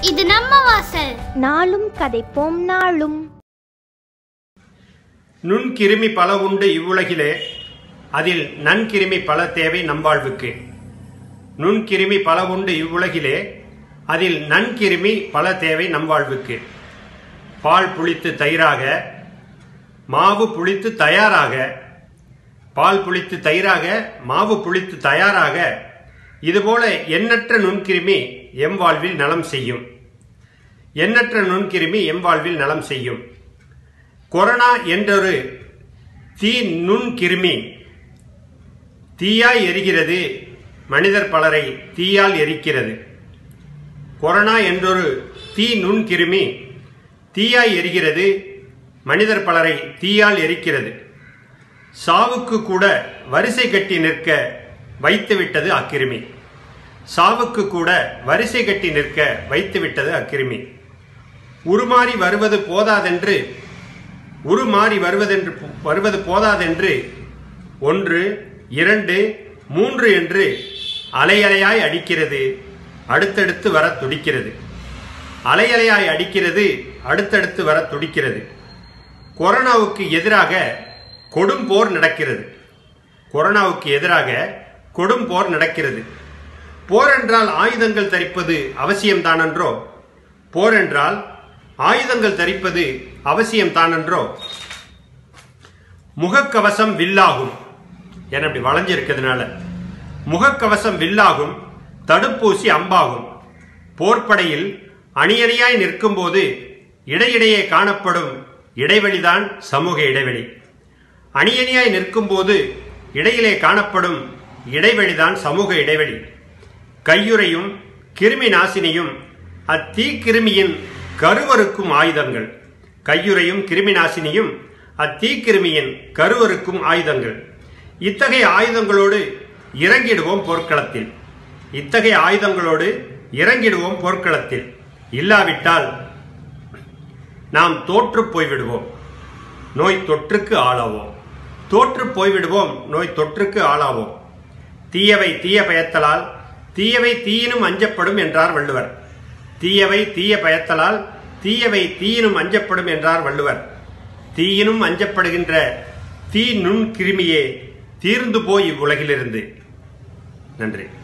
இது நம்ம வாசல் நாளும் கதைப்போம் நாளும் நுண்கிருமி பல உண்டு இவ்வுலகிலே அதில் நன்கிருமி பல தேவை நம்பாழ்வுக்கு நுண்கிருமி பல உண்டு இவ்வுலகிலே அதில் நன்கிருமி பல தேவை நம்வாழ்வுக்கு பால் புளித்து தயிராக மாவு புளித்து தயாராக பால் புளித்து தயிராக மாவு புளித்து தயாராக இதுபோல எண்ணற்ற நுண்கிருமி எம் வாழ்வில் நலம் செய்யும் எண்ணற்ற நுண்கிருமி எம் வாழ்வில் நலம் செய்யும் கொரோனா என்றொரு தீ நுண்கிருமி தீயாய் எரிகிறது மனிதர் பலரை தீயால் எரிக்கிறது கொரோனா என்றொரு தீ நுண்கிருமி தீயாய் எரிகிறது மனிதர் பலரை தீயால் எரிக்கிறது சாவுக்கு கூட வரிசை கட்டி நிற்க வைத்துவிட்டது அக்கிருமி சாவுக்கு கூட வரிசை கட்டி நிற்க வைத்துவிட்டது அக்கிருமி உருமாறி வருவது போதாதென்று உருமாறி வருவதென்று வருவது போதாதென்று ஒன்று இரண்டு மூன்று என்று அலையலையாய் அடிக்கிறது அடுத்தடுத்து வர துடிக்கிறது அலையலையாய் அடிக்கிறது அடுத்தடுத்து வர துடிக்கிறது கொரோனாவுக்கு எதிராக கொடும் போர் நடக்கிறது கொரோனாவுக்கு எதிராக கொடும் போர் நடக்கிறது போர் என்றால் ஆயுதங்கள் தரிப்பது அவசியம்தானன்றோ போர் என்றால் ஆயுதங்கள் தரிப்பது அவசியம்தானன்றோ முகக்கவசம் வில்லாகும் என அப்படி வளைஞ்சிருக்கிறதுனால முகக்கவசம் வில்லாகும் தடுப்பூசி அம்பாகும் போர்ப்படையில் அணியணியாய் நிற்கும்போது இடையிடையே காணப்படும் இடைவெளிதான் சமூக இடைவெளி அணியணியாய் நிற்கும்போது இடையிலே காணப்படும் இடைவெளிதான் சமூக இடைவெளி கையுறையும் கிருமி நாசினியும் அத்தீக்கிருமியின் கருவறுக்கும் ஆயுதங்கள் கையுறையும் கிருமி நாசினியும் அத்தீக்கிருமியின் கருவறுக்கும் ஆயுதங்கள் இத்தகைய ஆயுதங்களோடு இறங்கிடுவோம் போர்க்களத்தில் இத்தகைய ஆயுதங்களோடு இறங்கிடுவோம் போர்க்களத்தில் இல்லாவிட்டால் நாம் தோற்று போய்விடுவோம் நோய் தொற்றுக்கு ஆளாவோம் தோற்று போய்விடுவோம் நோய் தொற்றுக்கு ஆளாவோம் தீயவை தீய பயத்தலால் தீயவை தீயினும் அஞ்சப்படும் என்றார் வள்ளுவர் தீயவை தீய பயத்தலால் தீயவை தீயினும் அஞ்சப்படும் என்றார் வள்ளுவர் தீயினும் அஞ்சப்படுகின்ற தீ நுண் கிருமியே தீர்ந்து போய் இவ்வுலகிலிருந்து நன்றி